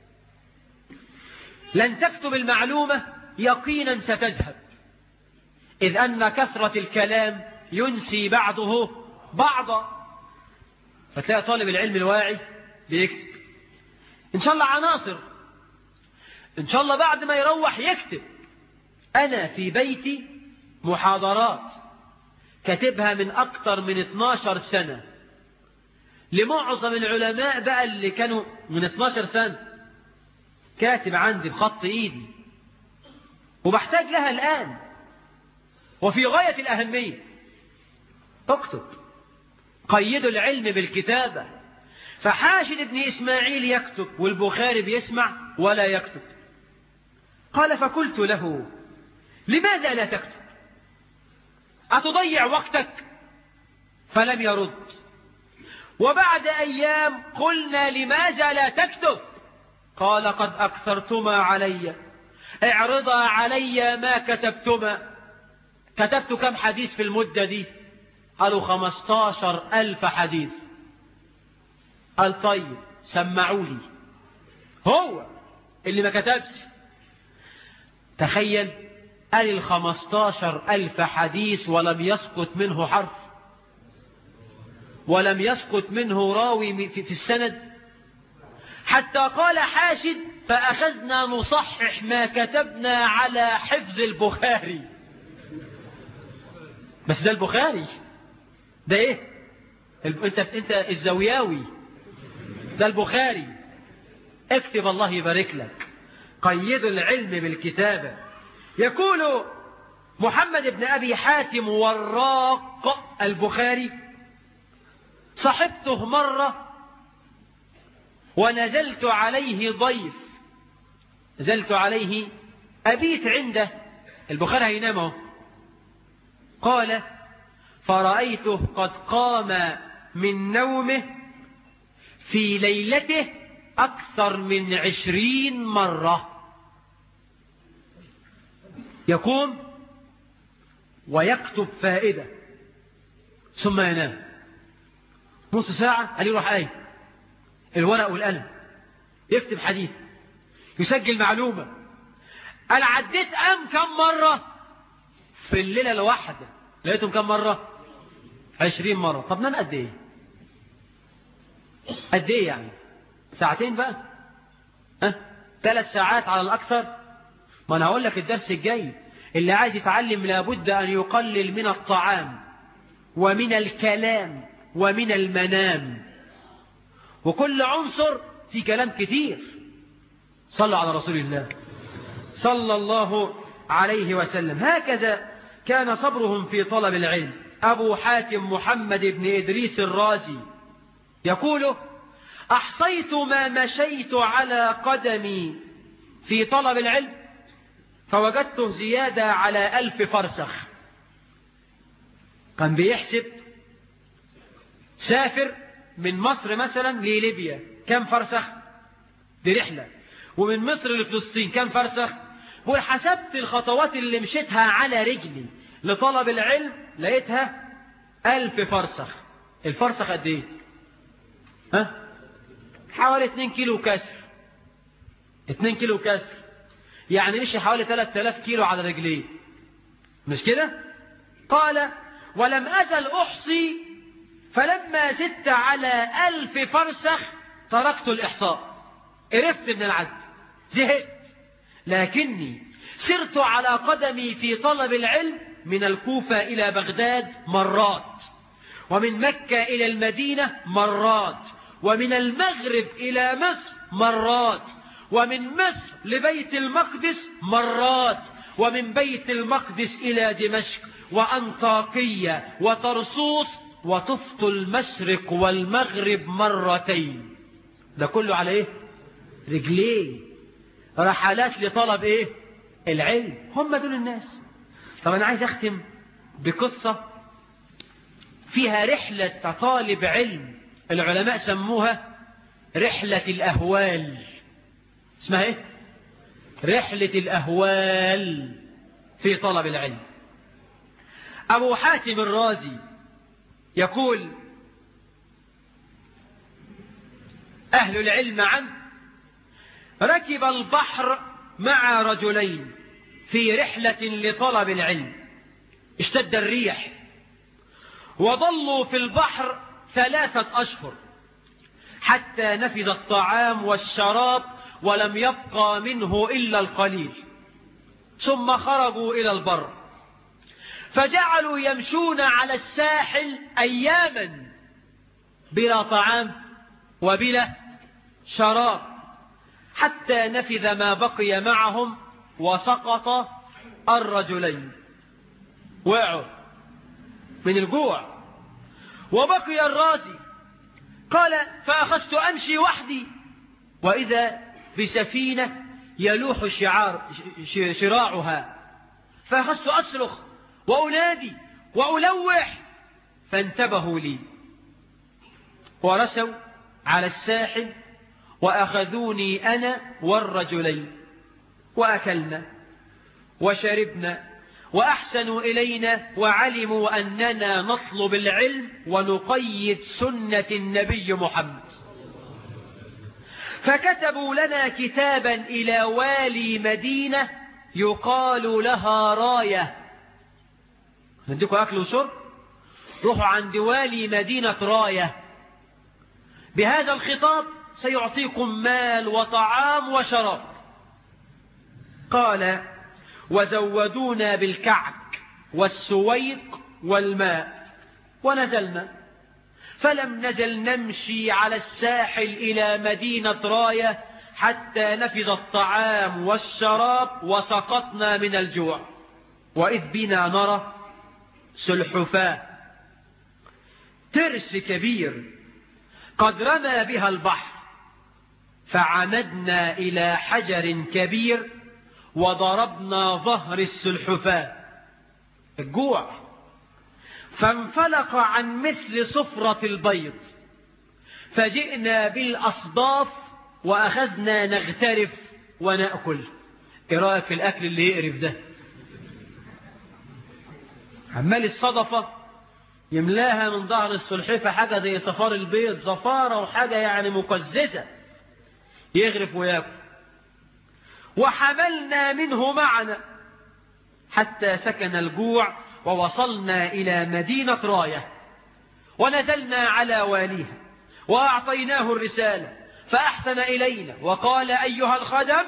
S1: لن تكتب المعلومة يقينا ستذهب إذ أن كثرة الكلام ينسي بعضه بعضا فتلاقي طالب العلم الواعي بيكتب إن شاء الله عناصر إن شاء الله بعد ما يروح يكتب أنا في بيتي محاضرات كاتبها من أكثر من 12 سنة لمعظم العلماء بقى اللي كانوا من 12 سنة كاتب عندي بخط إيدي وبحتاج لها الآن وفي غاية الأهمية اكتب قيدوا العلم بالكتابة فحاشد بن إسماعيل يكتب والبخاري بيسمع ولا يكتب قال فقلت له لماذا لا تكتب أتضيع وقتك فلم يرد وبعد أيام قلنا لماذا لا تكتب قال قد أكثرتما علي اعرضا علي ما كتبتما كتبت كم حديث في المدة دي قالوا خمستاشر ألف حديث قال طيب سمعوا لي هو اللي ما كتبش تخيل قال الخمستاشر ألف حديث ولم يسقط منه حرف ولم يسقط منه راوي في السند حتى قال حاشد فأخذنا نصحح ما كتبنا على حفظ البخاري بس ده البخاري ده ايه انت انت الزوياوي ده البخاري اكتب الله يبارك لك قيدوا العلم بالكتابة يقول محمد بن أبي حاتم وراق البخاري صحبته مرة ونزلت عليه ضيف نزلت عليه أبيت عنده البخاري هينامه قال فرأيته قد قام من نومه في ليلته أكثر من عشرين مرة يقوم ويكتب فائدة ثم ينام نص ساعة قال يروح آية الورق والقلم يكتب حديث يسجل معلومة قال عديت أم كم مرة في الليلة الواحدة لقيتهم كم مرة عشرين مرة طب نام قد ايه قد ايه يعني ساعتين بقى ها ثلاث ساعات على الأكثر ما أنا هقول لك الدرس الجاي اللي عايز يتعلم لابد أن يقلل من الطعام ومن الكلام ومن المنام وكل عنصر في كلام كثير صلوا على رسول الله صلى الله عليه وسلم هكذا كان صبرهم في طلب العلم أبو حاتم محمد بن إدريس الرازي يقول أحصيت ما مشيت على قدمي في طلب العلم فوجدته زيادة على ألف فرسخ كان بيحسب سافر من مصر مثلا لليبيا كم فرسخ دي رحلة ومن مصر لفلسطين كم فرسخ وحسبت الخطوات اللي مشيتها على رجلي لطلب العلم لقيتها ألف فرسخ الفرسخ قد ايه ها حوالي 2 كيلو كسر 2 كيلو كسر يعني مشي حوالي 3000 كيلو على رجليه مش كده قال ولم أزل أحصي فلما زدت على ألف فرسخ تركت الإحصاء قرفت من العد زهقت لكني سرت على قدمي في طلب العلم من الكوفة إلى بغداد مرات ومن مكة إلى المدينة مرات ومن المغرب إلى مصر مرات ومن مصر لبيت المقدس مرات ومن بيت المقدس إلى دمشق وأنطاكية وطرسوس وطفت المشرق والمغرب مرتين ده كله على ايه رجليه رحلات لطلب ايه العلم هم دول الناس طب انا عايز اختم بقصة فيها رحلة طالب علم العلماء سموها رحلة الأهوال اسمها ايه رحلة الأهوال في طلب العلم أبو حاتم الرازي يقول أهل العلم عنه ركب البحر مع رجلين في رحلة لطلب العلم اشتد الريح وظلوا في البحر ثلاثة أشهر حتى نفذ الطعام والشراب ولم يبقى منه إلا القليل ثم خرجوا إلى البر فجعلوا يمشون على الساحل أياما بلا طعام وبلا شراب حتى نفذ ما بقي معهم وسقط الرجلين وقعوا من الجوع وبقي الرازي قال فأخذت أمشي وحدي وإذا بسفينة يلوح شعار شراعها فأخذت أصرخ وأنادي وألوح فانتبهوا لي ورسوا على الساحل وأخذوني أنا والرجلين وأكلنا وشربنا وأحسنوا إلينا وعلموا أننا نطلب العلم ونقيد سنة النبي محمد فكتبوا لنا كتابا إلى والي مدينة يقال لها راية نديكم أكل وشرب روحوا عند والي مدينة راية بهذا الخطاب سيعطيكم مال وطعام وشراب قال وزودونا بالكعك والسويق والماء ونزلنا فلم نزل نمشي على الساحل إلى مدينة راية حتى نفذ الطعام والشراب وسقطنا من الجوع وإذ بنا نرى سلحفاة ترس كبير قد رمى بها البحر فعمدنا إلى حجر كبير وضربنا ظهر السلحفاة الجوع فانفلق عن مثل صفرة البيض فجئنا بالأصداف وأخذنا نغترف ونأكل ايه رأيك في الأكل اللي يقرف ده عمال الصدفة يملاها من ظهر السلحفة حاجة زي صفار البيض زفارة وحاجة يعني مقززة يغرف وياكل وحملنا منه معنا حتى سكن الجوع ووصلنا إلى مدينة راية ونزلنا على واليها وأعطيناه الرسالة فأحسن إلينا وقال أيها الخدم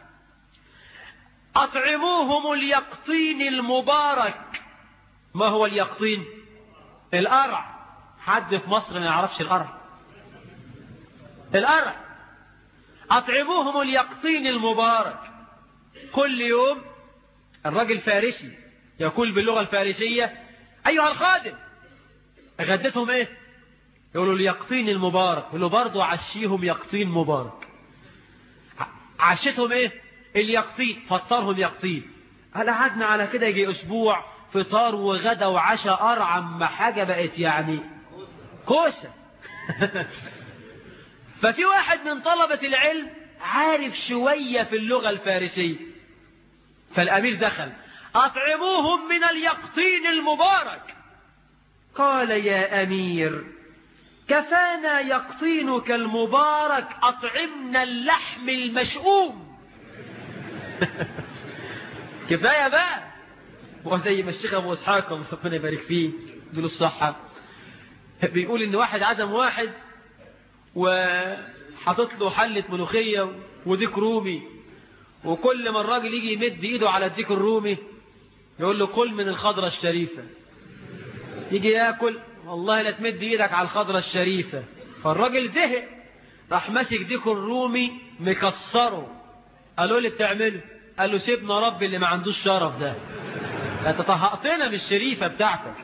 S1: أطعموهم اليقطين المبارك ما هو اليقطين القرع حد في مصر ما يعرفش القرع القرع أطعموهم اليقطين المبارك كل يوم الراجل فارسي يقول باللغة الفارسية أيها الخادم غدتهم إيه يقولوا اليقطين المبارك يقولوا برضو عشيهم يقطين مبارك عشتهم إيه اليقطين فطرهم يقطين هل قعدنا على كده يجي أسبوع فطار وغدا وعشاء أرعم ما حاجة بقت يعني كوسة ففي واحد من طلبة العلم عارف شوية في اللغة الفارسية فالأمير دخل أطعموهم من اليقطين المبارك قال يا أمير كفانا يقطينك المبارك أطعمنا اللحم المشؤوم كفاية بقى وزي ما الشيخ أبو إسحاق ربنا يبارك فيه له الصحة بيقول إن واحد عزم واحد وحطت له حلة ملوخية وديك رومي وكل ما الراجل يجي يمد ايده على الديك الرومي يقول له كل من الخضرة الشريفة يجي ياكل والله لا تمد ايدك على الخضرة الشريفة فالراجل زهق راح ماسك ديك الرومي مكسره قالوا لي بتعمله قال له سيبنا رب اللي ما عندوش شرف ده انت طهقتنا من الشريفة بتاعتك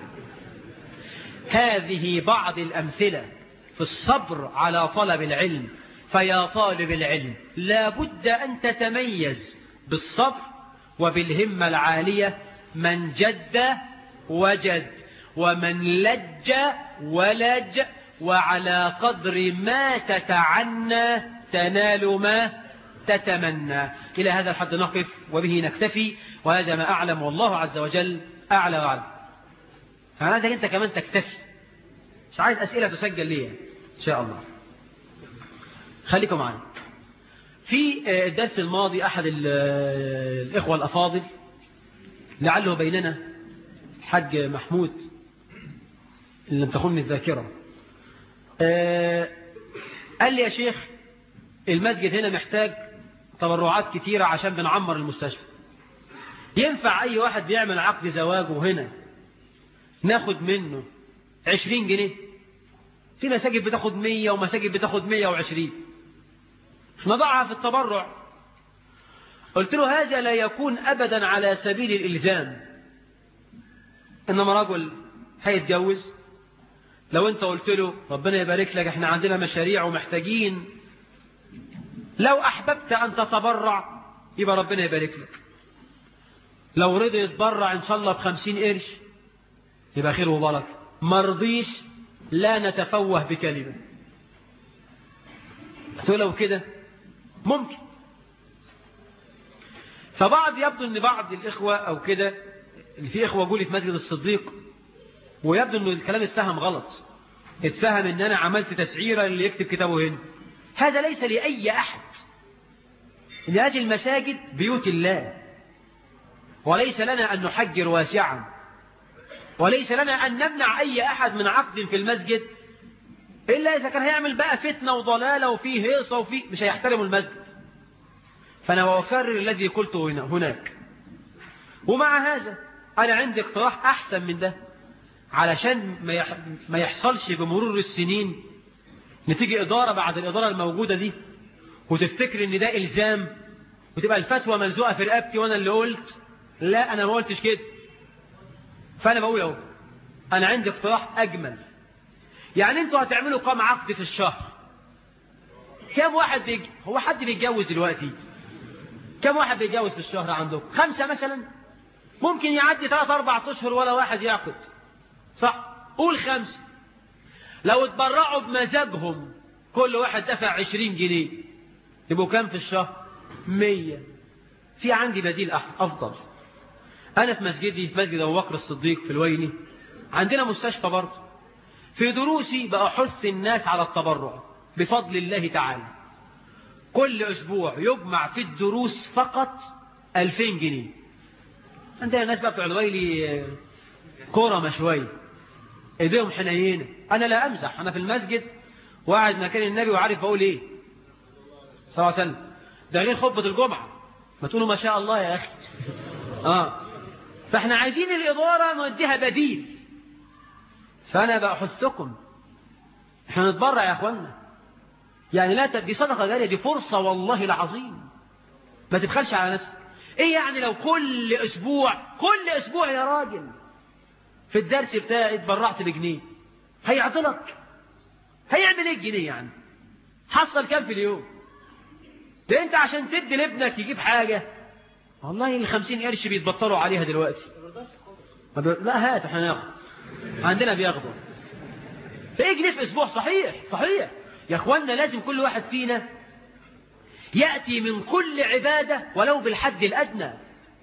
S1: هذه بعض الأمثلة في الصبر على طلب العلم فيا طالب العلم لا بد أن تتميز بالصبر وبالهمة العالية من جد وجد ومن لج ولج وعلى قدر ما تتعنى تنال ما تتمنى إلى هذا الحد نقف وبه نكتفي وهذا ما أعلم والله عز وجل أعلى وأعلم فهذا أنت كمان تكتفي مش عايز أسئلة تسجل لي إن شاء الله خليكم معنا في الدرس الماضي أحد الإخوة الأفاضل لعله بيننا حج محمود إن لم تخن الذاكرة قال لي يا شيخ المسجد هنا محتاج تبرعات كتيرة عشان بنعمر المستشفى ينفع أي واحد بيعمل عقد زواجه هنا ناخد منه عشرين جنيه في مساجد بتاخد مية ومساجد بتاخد مية وعشرين نضعها في التبرع قلت له هذا لا يكون أبدا على سبيل الإلزام إنما رجل هيتجوز لو انت قلت له ربنا يبارك لك احنا عندنا مشاريع ومحتاجين لو أحببت أن تتبرع يبقى ربنا يبارك لك لو رضي يتبرع إن شاء الله بخمسين قرش يبقى خير وبركة مرضيش لا نتفوه بكلمة لو كده ممكن فبعض يبدو ان بعض الإخوة أو كده اللي في إخوة قولي في مسجد الصديق ويبدو أن الكلام اتفهم غلط اتفهم أن أنا عملت تسعيرة اللي يكتب كتابه هنا هذا ليس لأي أحد إن هذه المساجد بيوت الله وليس لنا أن نحجر واسعا وليس لنا أن نمنع أي أحد من عقد في المسجد إلا إذا كان هيعمل بقى فتنة وضلالة وفيه هيصة وفيه مش هيحترموا المسجد فأنا أكرر الذي قلته هنا هناك ومع هذا أنا عندي اقتراح أحسن من ده علشان ما يحصلش بمرور السنين نتيجي إدارة بعد الإدارة الموجودة دي وتفتكر ان ده إلزام وتبقى الفتوى ملزوقة في رقبتي وأنا اللي قلت لا أنا ما قلتش كده فأنا بقول اهو أنا عندي اقتراح أجمل يعني انتوا هتعملوا كم عقد في الشهر كم واحد بيج... هو حد بيتجوز دلوقتي كم واحد بيتجوز في الشهر عندكم خمسة مثلا ممكن يعدي ثلاث أربع أشهر ولا واحد يعقد صح قول خمسة لو اتبرعوا بمزاجهم كل واحد دفع عشرين جنيه يبقوا كام في الشهر مية في عندي بديل أفضل أنا في مسجدي في مسجد أبو بكر الصديق في الويني عندنا مستشفى برضه في دروسي بأحث الناس على التبرع بفضل الله تعالى كل أسبوع يجمع في الدروس فقط ألفين جنيه عندنا ناس بقى بتوع الويلي كرمة شوية ايديهم حنينة انا لا امزح انا في المسجد وقاعد مكان النبي وعارف بقول ايه صلى الله عليه وسلم ده غير خطبة الجمعة ما تقولوا ما شاء الله يا اخي اه فاحنا عايزين الادارة نوديها بديل فانا بحثكم احنا نتبرع يا اخوانا يعني لا دي صدقة جارية دي فرصة والله العظيم ما تبخلش على نفسك ايه يعني لو كل اسبوع كل اسبوع يا راجل في الدرس بتاعي اتبرعت بجنيه هيعطلك هيعمل ايه الجنيه يعني حصل كام في اليوم ده انت عشان تدي لابنك يجيب حاجة والله الخمسين قرش بيتبطلوا عليها دلوقتي لا هات احنا ناخد عندنا بياخدوا فايه جنيه في اسبوع صحيح صحيح يا اخوانا لازم كل واحد فينا يأتي من كل عبادة ولو بالحد الأدنى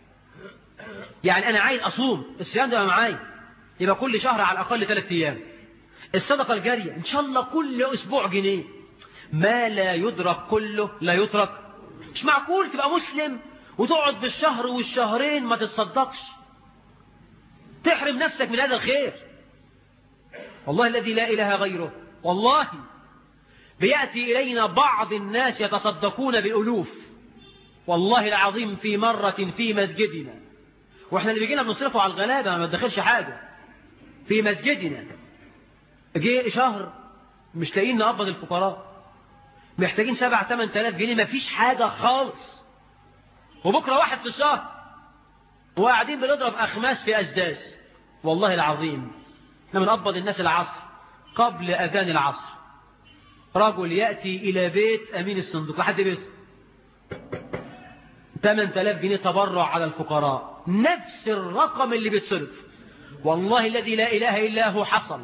S1: يعني أنا عايز أصوم الصيام ده معايا يبقى كل شهر على الأقل ثلاثة أيام الصدقة الجارية إن شاء الله كل أسبوع جنيه ما لا يدرك كله لا يترك مش معقول تبقى مسلم وتقعد بالشهر والشهرين ما تتصدقش تحرم نفسك من هذا الخير والله الذي لا إله غيره والله بيأتي إلينا بعض الناس يتصدقون بألوف والله العظيم في مرة في مسجدنا واحنا اللي بيجينا بنصرفه على الغلابة ما ندخلش حاجة في مسجدنا جه شهر مش لاقيين نقبض الفقراء محتاجين سبع ثمان تلاف جنيه ما فيش حاجة خالص وبكرة واحد في الشهر وقاعدين بنضرب أخماس في أسداس والله العظيم احنا بنقبض الناس العصر قبل أذان العصر رجل يأتي إلى بيت أمين الصندوق لحد بيته 8000 جنيه تبرع على الفقراء نفس الرقم اللي بيتصرف والله الذي لا إله إلا هو حصل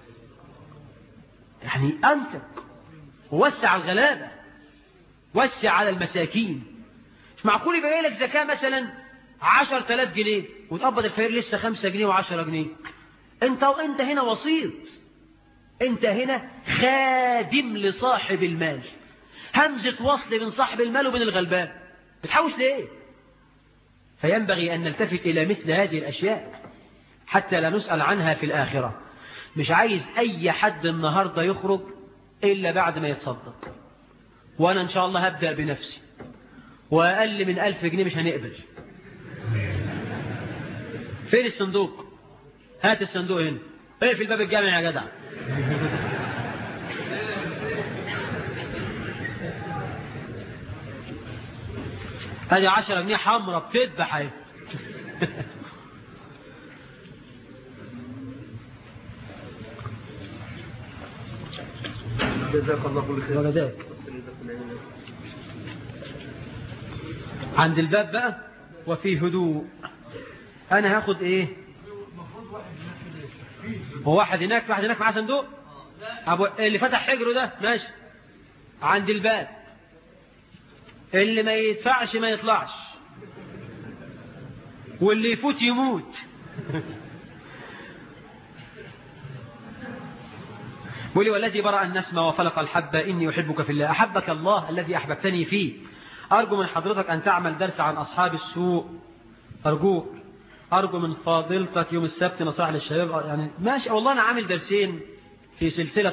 S1: يعني أنفق ووسع الغلابة وسع على المساكين مش معقول يبقى لك زكاة مثلا 10000 جنيه وتقبض الفقير لسه 5 جنيه و10 جنيه انت وانت هنا وسيط انت هنا خادم لصاحب المال همزة وصل بين صاحب المال وبين الغلبان بتحوش ليه فينبغي أن نلتفت إلى مثل هذه الأشياء حتى لا نسأل عنها في الآخرة مش عايز أي حد النهاردة يخرج إلا بعد ما يتصدق وأنا إن شاء الله هبدأ بنفسي وأقل من ألف جنيه مش هنقبل فين الصندوق هات الصندوق هنا ايه في الباب الجامع يا جدع ادي عشرة جنيه حمرة بتذبح اهي
S2: جزاك الله كل خير
S1: وجزاك عند الباب بقى وفي هدوء انا هاخد ايه هو واحد هناك واحد هناك معاه صندوق أبو اللي فتح حجره ده ماشي عند الباب اللي ما يدفعش ما يطلعش واللي يفوت يموت ولي والذي برأ النسم وفلق الحب إني أحبك في الله أحبك الله الذي أحببتني فيه أرجو من حضرتك أن تعمل درس عن أصحاب السوء أرجوك أرجو من فاضلتك يوم السبت نصائح للشباب يعني ماشي والله أنا عامل درسين في سلسلة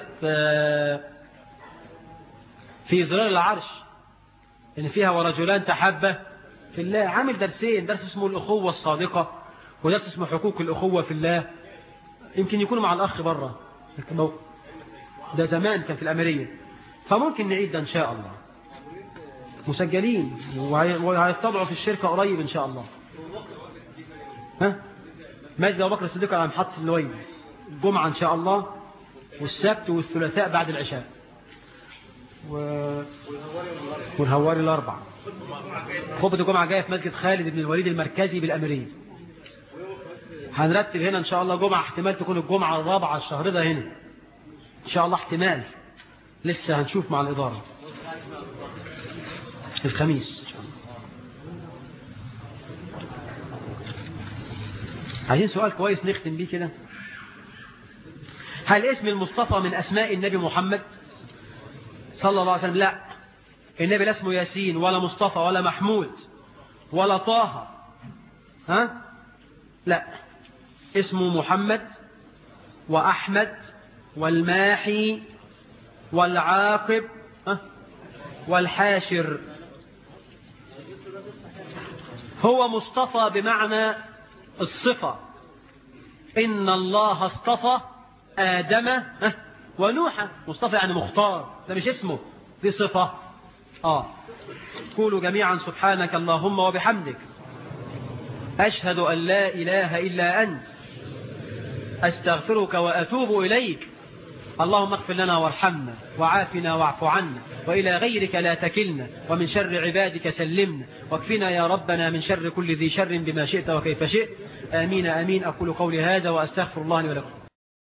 S1: في ظلال العرش إن فيها ورجلان تحبه في الله عامل درسين درس اسمه الأخوة الصادقة ودرس اسمه حقوق الأخوة في الله يمكن يكونوا مع الأخ بره ده زمان كان في الأمرية فممكن نعيد ده إن شاء الله مسجلين وهيطبعوا في الشركة قريب إن شاء الله ها مسجد أبو بكر الصديق على محطة اللوين الجمعة إن شاء الله والسبت والثلاثاء بعد العشاء و... والهواري الأربع خطبة الجمعة جاية في مسجد خالد بن الوليد المركزي بالأميرية هنرتب هنا إن شاء الله جمعة احتمال تكون الجمعة الرابعة الشهر ده هنا إن شاء الله احتمال لسه هنشوف مع الإدارة الخميس إن شاء الله عايزين سؤال كويس نختم بيه كده هل اسم المصطفى من أسماء النبي محمد صلى الله عليه وسلم لا النبي لا اسمه ياسين ولا مصطفى ولا محمود ولا طه ها لا اسمه محمد وأحمد والماحي والعاقب ها والحاشر هو مصطفى بمعنى الصفة إن الله اصطفى آدم ونوحا مصطفى يعني مختار ده مش اسمه دي صفة آه قولوا جميعا سبحانك اللهم وبحمدك أشهد أن لا إله إلا أنت أستغفرك وأتوب إليك اللهم اغفر لنا وارحمنا وعافنا واعف عنا وإلى غيرك لا تكلنا ومن شر عبادك سلمنا واكفنا يا ربنا من شر كل ذي شر بما شئت وكيف شئت آمين آمين أقول قولي هذا وأستغفر الله لي ولكم